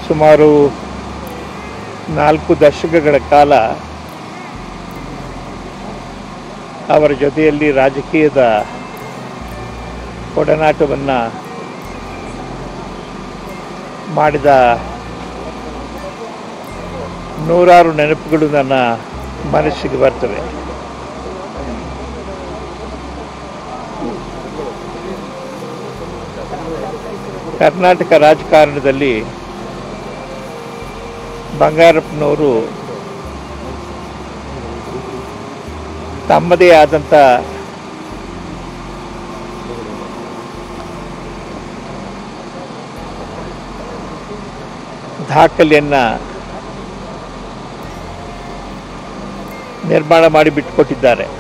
ಸುಮಾರು ನಾಲ್ಕು ದಶಕಗಳ ಕಾಲ ಅವರ ಜೊತೆಯಲ್ಲಿ ರಾಜಕೀಯದ ಒಡನಾಟವನ್ನು ಮಾಡಿದ ನೂರಾರು ನೆನಪುಗಳು ನನ್ನ ಮನಸ್ಸಿಗೆ ಬರ್ತವೆ ಕರ್ನಾಟಕ ರಾಜಕಾರಣದಲ್ಲಿ ಬಂಗಾರಪ್ಪನವರು ತಮ್ಮದೇ ಆದಂಥ ದಾಖಲೆಯನ್ನು ನಿರ್ಮಾಣ ಮಾಡಿ ಬಿಟ್ಟುಕೊಟ್ಟಿದ್ದಾರೆ